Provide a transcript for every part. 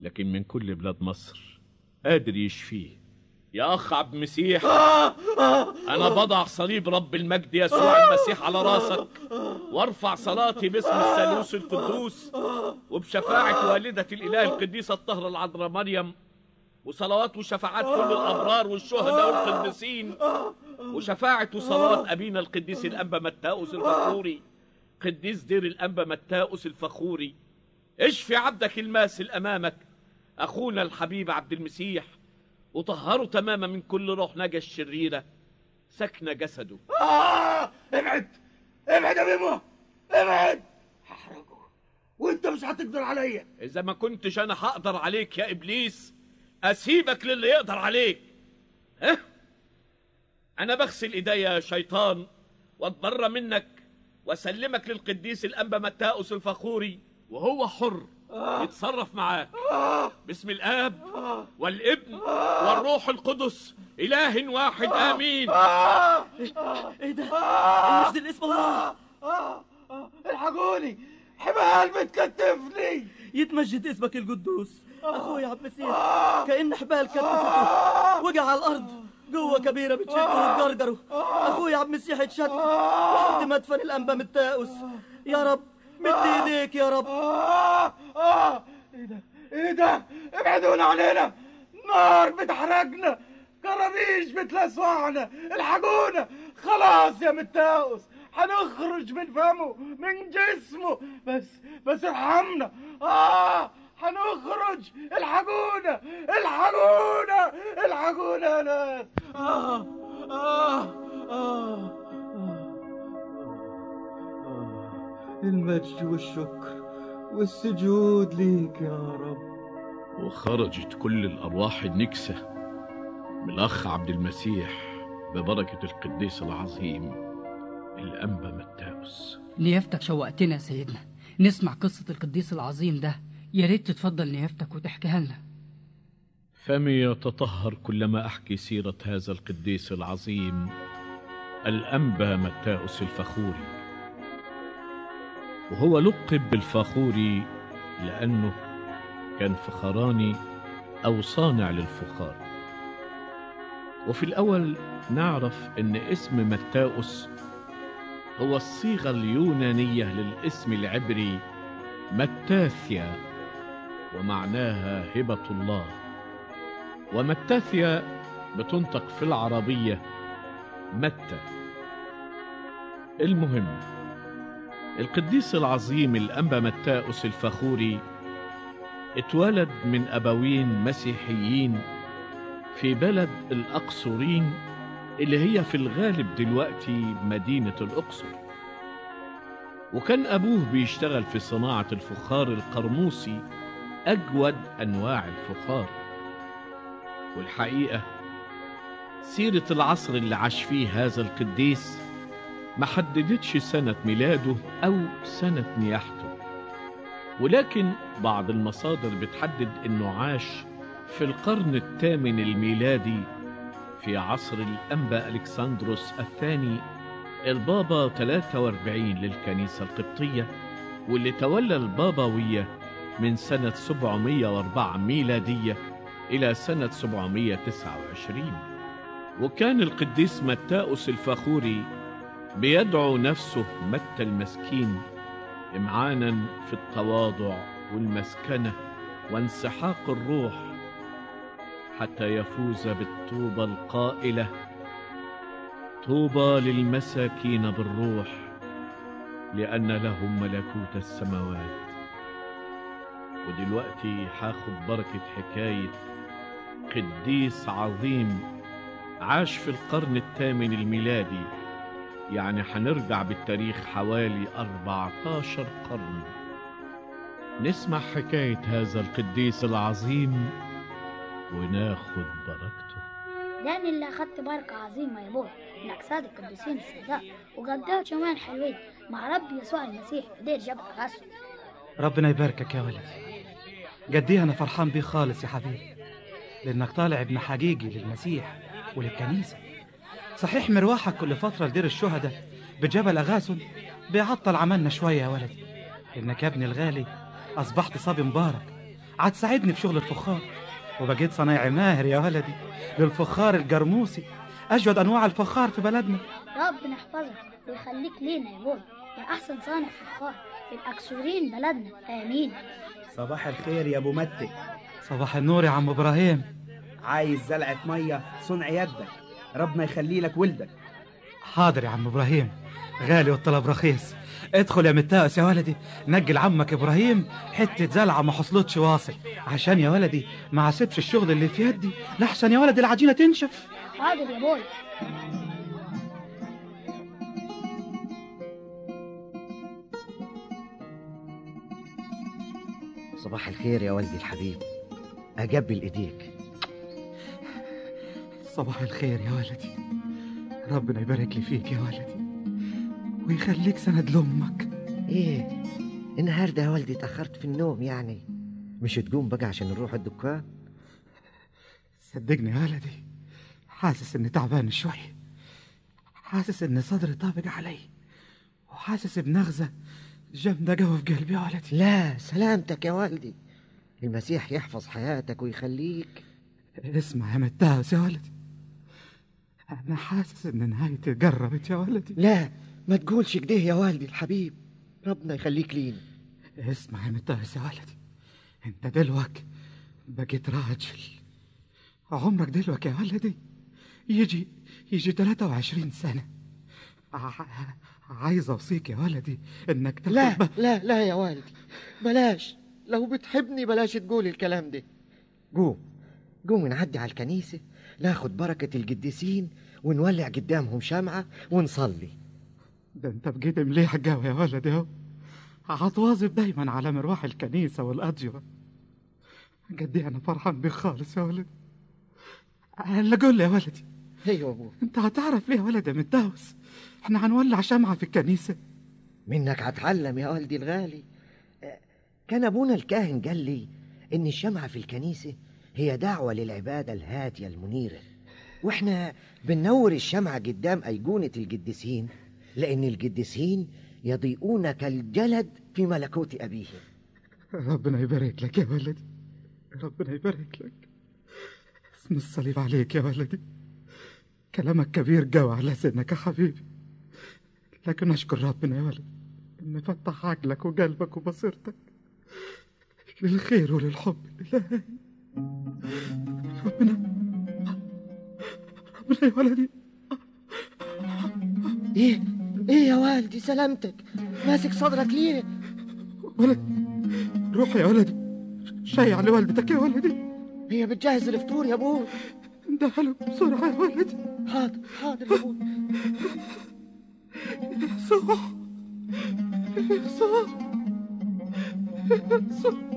لكن من كل بلاد مصر قادر يشفيه يا أخ عبد المسيح أنا بضع صليب رب المجد يسوع المسيح على راسك وارفع صلاتي باسم الثالوث القدوس وبشفاعة والدة الإله القديسة الطاهرة العذراء مريم وصلوات وشفاعات كل الأبرار والشهداء والقديسين وشفاعة وصلاة أبينا القديس الأنبا متاؤس الفخوري قديس دير الأنبا متاؤس الفخوري اشفي عبدك الماسل أمامك أخونا الحبيب عبد المسيح وطهره تماما من كل روح نجا الشريرة سكن جسده آه ابعد ابعد يا بيمو ابعد هحرقه وانت مش هتقدر عليا إذا ما كنتش أنا هقدر عليك يا إبليس أسيبك للي يقدر عليك ها أنا بغسل إيديا يا شيطان واتبرى منك وأسلمك للقديس الأنبا متاؤس الفخوري وهو حر يتصرف معاك باسم الآب والابن والروح القدس إله واحد آمين ايه ده المجد الاسم الله آه آه الحقوني حبال بتكتفني يتمجد اسمك القدوس اخويا عبد المسيح كأن حبال كتفته وقع على الارض قوة كبيرة بتشده وتجرجره اخويا عبد المسيح اتشد لحد مدفن الانبا متاؤس يا رب مد ايديك يا رب آه آه ايه ده ايه ده ابعدونا علينا نار بتحرقنا كرابيش بتلسعنا الحقونا خلاص يا متاوس هنخرج من فمه من جسمه بس بس ارحمنا اه هنخرج الحقونا الحقونا الحقونا يا ناس آه آه آه المجد والشكر والسجود ليك يا رب وخرجت كل الأرواح النكسة من الأخ عبد المسيح ببركة القديس العظيم الأنبا متاوس نيافتك شوقتنا يا سيدنا نسمع قصة القديس العظيم ده يا ريت تتفضل نيافتك وتحكيها لنا فمي يتطهر كلما أحكي سيرة هذا القديس العظيم الأنبا متاؤس الفخوري وهو لقب بالفخوري لأنه كان فخراني أو صانع للفخار وفي الأول نعرف أن اسم متاؤس هو الصيغة اليونانية للاسم العبري متاثيا ومعناها هبة الله ومتاثيا بتنطق في العربية متى المهم القديس العظيم الأنبا متاؤس الفخوري اتولد من أبوين مسيحيين في بلد الأقصرين اللي هي في الغالب دلوقتي مدينة الأقصر وكان أبوه بيشتغل في صناعة الفخار القرموسي أجود أنواع الفخار والحقيقة سيرة العصر اللي عاش فيه هذا القديس ما حددتش سنة ميلاده أو سنة نياحته ولكن بعض المصادر بتحدد إنه عاش في القرن الثامن الميلادي في عصر الأنبا ألكسندروس الثاني البابا 43 للكنيسة القبطية واللي تولى البابوية من سنة 704 ميلادية إلى سنة 729 وكان القديس متاؤس الفخوري بيدعو نفسه متى المسكين إمعانا في التواضع والمسكنة وانسحاق الروح حتى يفوز بالطوبى القائلة طوبى للمساكين بالروح لأن لهم ملكوت السماوات ودلوقتي هاخد بركة حكاية قديس عظيم عاش في القرن الثامن الميلادي يعني هنرجع بالتاريخ حوالي 14 قرن نسمع حكاية هذا القديس العظيم وناخد بركته ده أنا اللي أخدت بركة عظيمة يا بوي من أجساد القديسين الشهداء وقضيت يومين حلوين مع رب يسوع المسيح في دير جبل الأسود ربنا يباركك يا ولدي قديه أنا فرحان بيه خالص يا حبيبي لأنك طالع ابن حقيقي للمسيح وللكنيسة صحيح مروحك كل فترة لدير الشهداء بجبل أغاسل بيعطل عملنا شوية يا ولدي لأنك يا ابني الغالي أصبحت صبي مبارك هتساعدني في شغل الفخار وبقيت صنايعي ماهر يا ولدي للفخار الجرموسي أجود أنواع الفخار في بلدنا ربنا يحفظك ويخليك لينا يا بوي يا احسن صانع فخار الاكسورين بلدنا امين صباح الخير يا ابو متي صباح النور يا عم إبراهيم عايز زلعة مية صنع يدك ربنا يخلي لك ولدك حاضر يا عم إبراهيم غالي والطلب رخيص ادخل يا متاس يا ولدي نجي لعمك إبراهيم حتة زلعة ما حصلتش واصل عشان يا ولدي ما عسبش الشغل اللي في يدي لحسن يا ولدي العجينة تنشف حاضر يا بوي صباح الخير يا ولدي الحبيب أقبل إيديك صباح الخير يا ولدي ربنا يبارك لي فيك يا ولدي ويخليك سند لأمك إيه النهاردة يا ولدي تأخرت في النوم يعني مش تقوم بقى عشان نروح الدكان صدقني يا ولدي حاسس اني تعبان شوي حاسس ان صدري طابق علي وحاسس بنغزة جامدة قوي في قلبي يا ولدي لا سلامتك يا ولدي المسيح يحفظ حياتك ويخليك اسمع يا متاس يا ولدي انا حاسس ان نهايتي قربت يا ولدي لا ما تقولش كده يا والدي الحبيب ربنا يخليك لينا اسمع يا متاس يا ولدي انت دلوك بقيت راجل عمرك دلوك يا ولدي يجي يجي 23 سنة ع- عايز اوصيك يا ولدي انك تاخد لا ب- لا لا يا والدي بلاش لو بتحبني بلاش تقول الكلام ده قوم قوم نعدي على الكنيسة ناخد بركة القديسين ونولع قدامهم شمعة ونصلي ده انت بقيت مليح قوي يا ولدي اهو هتواظب دايما على مروح الكنيسة والأديرة قد ايه انا فرحان بيك خالص يا ولدي هلا قول لي يا ولدي ايوه ابوي انت هتعرف ليه يا ولد يا متداوس احنا هنولع شمعة في الكنيسة منك هتعلم يا والدي الغالي آه، كان ابونا الكاهن قال لي ان الشمعة في الكنيسة هي دعوة للعبادة الهادية المنيرة واحنا بننور الشمعة قدام أيقونة القديسين لأن القديسين يضيئون كالجلد في ملكوت أبيهم ربنا يبارك لك يا ولدي ربنا يبارك لك اسم الصليب عليك يا ولدي كلامك كبير قوي على سنك يا حبيبي لكن اشكر ربنا يا ولد ان فتح عقلك وقلبك وبصيرتك للخير وللحب الالهي ربنا ربنا يا ولدي إيه إيه يا والدي سلامتك ماسك صدرك ليه ولد روح يا ولدي شيع لوالدتك يا ولدي هي بتجهز الفطور يا أبوي اندهله بسرعة يا ولدي حاضر حاضر يا أبوي يسوع يسوع يسوع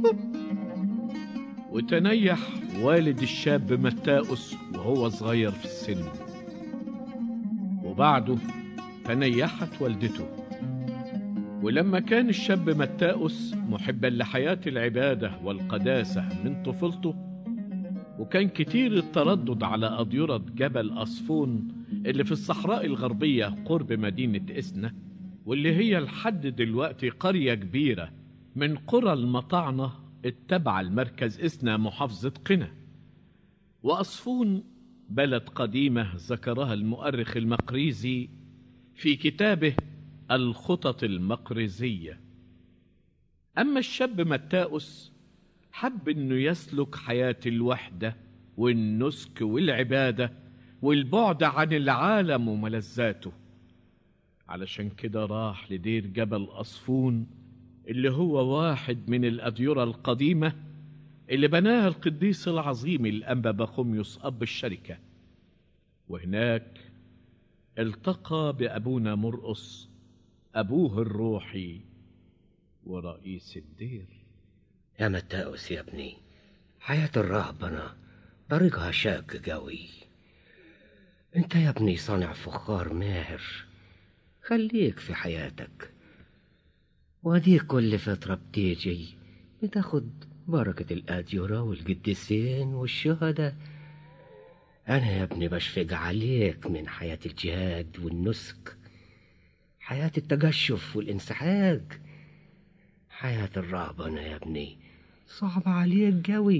وتنيح والد الشاب متاؤس وهو صغير في السن وبعده تنيحت والدته ولما كان الشاب متاؤس محبا لحياة العبادة والقداسة من طفولته وكان كتير التردد على أضيرة جبل أصفون اللي في الصحراء الغربية قرب مدينة إسنا واللي هي لحد دلوقتي قرية كبيرة من قرى المطعنة التابعة لمركز إسنا محافظة قنا وأصفون بلد قديمة ذكرها المؤرخ المقريزي في كتابه الخطط المقريزية أما الشاب متاؤس حب إنه يسلك حياة الوحدة والنسك والعبادة والبعد عن العالم وملذاته علشان كده راح لدير جبل أصفون اللي هو واحد من الأديرة القديمة اللي بناها القديس العظيم الأنبا بخوميوس أب الشركة وهناك التقى بأبونا مرقص أبوه الروحي ورئيس الدير يا متاوس يا ابني حياة الرهبنة طريقها شاق قوي انت يا ابني صانع فخار ماهر خليك في حياتك وديك كل فترة بتيجي بتاخد بركة الأديرة والقديسين والشهداء أنا يا ابني بشفق عليك من حياة الجهاد والنسك حياة التقشف والانسحاق حياة الرهبنة يا ابني صعب عليك قوي